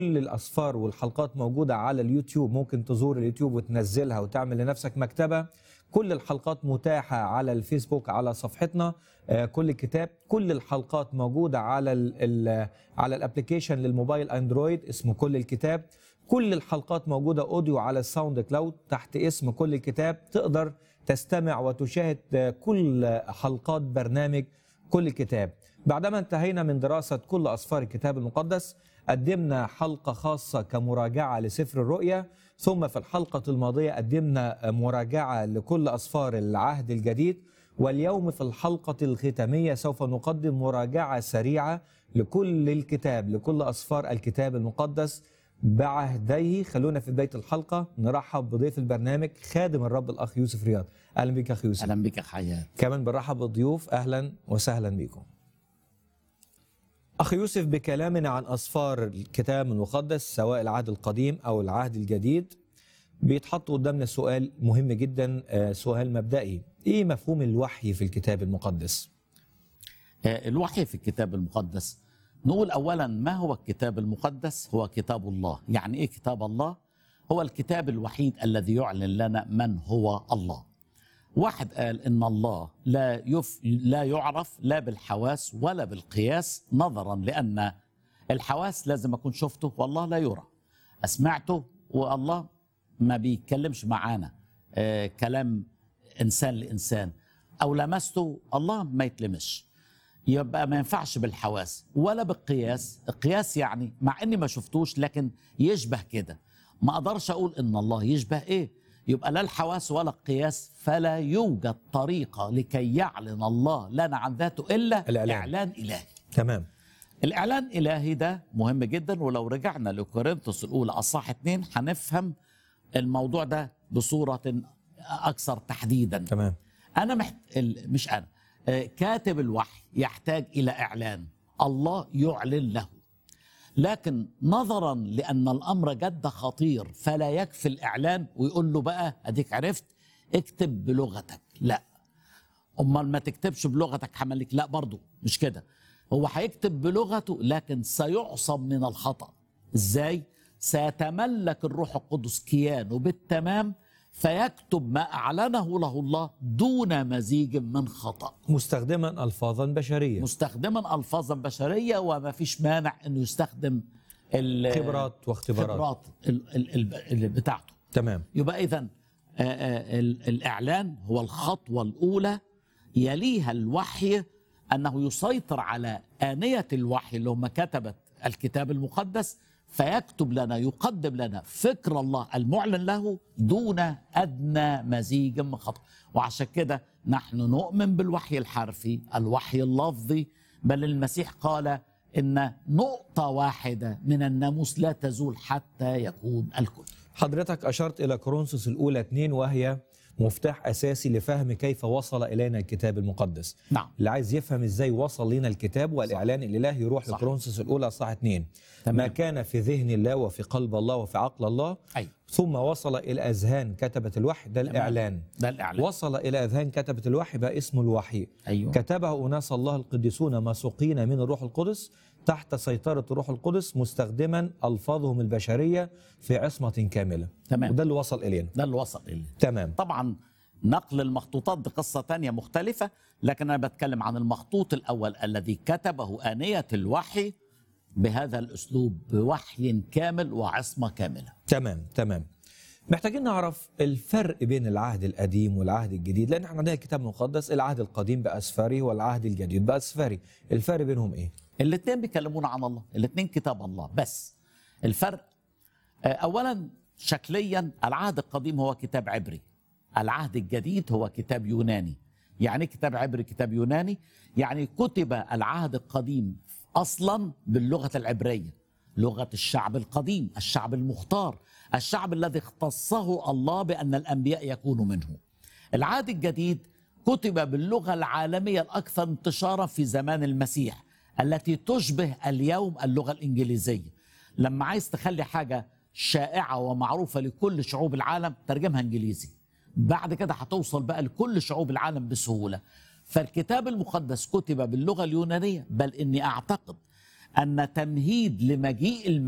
كل الأصفار والحلقات موجودة على اليوتيوب ممكن تزور اليوتيوب وتنزلها وتعمل لنفسك مكتبة كل الحلقات متاحة على الفيسبوك على صفحتنا آه، كل كتاب كل الحلقات موجودة على ال ال على الابلكيشن للموبايل اندرويد اسمه كل الكتاب كل الحلقات موجودة اوديو على الساوند كلاود تحت اسم كل الكتاب تقدر تستمع وتشاهد آه، كل حلقات برنامج كل كتاب بعدما انتهينا من دراسة كل أسفار الكتاب المقدس قدمنا حلقة خاصة كمراجعة لسفر الرؤيا ثم في الحلقة الماضية قدمنا مراجعة لكل أسفار العهد الجديد واليوم في الحلقة الختامية سوف نقدم مراجعة سريعة لكل الكتاب لكل أسفار الكتاب المقدس بعهديه خلونا في بداية الحلقة نرحب بضيف البرنامج خادم الرب الأخ يوسف رياض أهلا بك أخ يوسف اهلا بك يا حياه كمان بنرحب بالضيوف اهلا وسهلا بكم. اخ يوسف بكلامنا عن اسفار الكتاب المقدس سواء العهد القديم او العهد الجديد بيتحط قدامنا سؤال مهم جدا آه، سؤال مبدئي ايه مفهوم الوحي في الكتاب المقدس؟ آه، الوحي في الكتاب المقدس نقول اولا ما هو الكتاب المقدس هو كتاب الله يعني ايه كتاب الله هو الكتاب الوحيد الذي يعلن لنا من هو الله واحد قال ان الله لا يف لا يعرف لا بالحواس ولا بالقياس نظرا لان الحواس لازم اكون شفته والله لا يرى سمعته والله ما بيتكلمش معانا آه كلام انسان لانسان او لمسته الله ما يتلمش يبقى ما ينفعش بالحواس ولا بالقياس القياس يعني مع اني ما شفتوش لكن يشبه كده ما اقدرش اقول ان الله يشبه ايه يبقى لا الحواس ولا القياس فلا يوجد طريقه لكي يعلن الله لنا عن ذاته الا الإعلان. اعلان الهي تمام الاعلان الالهي ده مهم جدا ولو رجعنا لكورنثوس الاولى اصحاح اتنين هنفهم الموضوع ده بصوره اكثر تحديدا تمام انا محت... ال- مش انا آه، كاتب الوحي يحتاج الى اعلان الله يعلن له لكن نظرا لان الامر جد خطير فلا يكفي الاعلان ويقول له بقى اديك عرفت اكتب بلغتك لا امال ما تكتبش بلغتك حملك لا برضو مش كده هو هيكتب بلغته لكن سيعصم من الخطا ازاي سيتملك الروح القدس كيانه بالتمام فيكتب ما اعلنه له الله دون مزيج من خطا مستخدما الفاظا بشريه مستخدما الفاظا بشريه وما فيش مانع انه يستخدم ال- خبرات واختبارات خبرات ال- ال- ال- ال- بتاعته تمام يبقى اذا الاعلان هو الخطوه الاولى يليها الوحي انه يسيطر على انيه الوحي اللي هم كتبت الكتاب المقدس فيكتب لنا يقدم لنا فكر الله المعلن له دون ادنى مزيج من خطأ وعشان كده نحن نؤمن بالوحي الحرفي الوحي اللفظي بل المسيح قال ان نقطه واحده من الناموس لا تزول حتى يكون الكل حضرتك اشرت الى كورنثوس الاولى 2 وهي مفتاح اساسي لفهم كيف وصل الينا الكتاب المقدس نعم اللي عايز يفهم ازاي وصل لنا الكتاب والاعلان الالهي يروح صح. لكورنثوس الاولى صح 2 تمام. ما كان في ذهن الله وفي قلب الله وفي عقل الله ايوه ثم وصل الى اذهان كتبه الوحي ده الاعلان ده الاعلان وصل الى اذهان كتبه الوحي بقى اسمه الوحي ايوه كتبه اناس الله القديسون مسوقين من الروح القدس تحت سيطره الروح القدس مستخدما الفاظهم البشريه في عصمه كامله تمام وده اللي وصل الينا ده اللي وصل اليه تمام طبعا نقل المخطوطات دي قصة تانية مختلفة لكن أنا بتكلم عن المخطوط الأول الذي كتبه آنية الوحي بهذا الأسلوب بوحي كامل وعصمة كاملة تمام تمام محتاجين نعرف الفرق بين العهد القديم والعهد الجديد لان احنا عندنا الكتاب المقدس العهد القديم باسفاره والعهد الجديد باسفاره الفرق بينهم ايه الاثنين بيكلمونا عن الله الاثنين كتاب الله بس الفرق آه، أولا شكليا العهد القديم هو كتاب عبري العهد الجديد هو كتاب يوناني يعني إيه كتاب عبري كتاب يوناني يعني كتب العهد القديم اصلا باللغه العبريه لغه الشعب القديم الشعب المختار الشعب الذي اختصه الله بان الانبياء يكونوا منه العهد الجديد كتب باللغه العالميه الاكثر انتشارا في زمان المسيح التي تشبه اليوم اللغه الانجليزيه لما عايز تخلي حاجه شائعه ومعروفه لكل شعوب العالم ترجمها انجليزي بعد كده هتوصل بقى لكل شعوب العالم بسهوله فالكتاب المقدس كتب باللغه اليونانيه بل اني اعتقد ان تمهيد لمجيء المسيح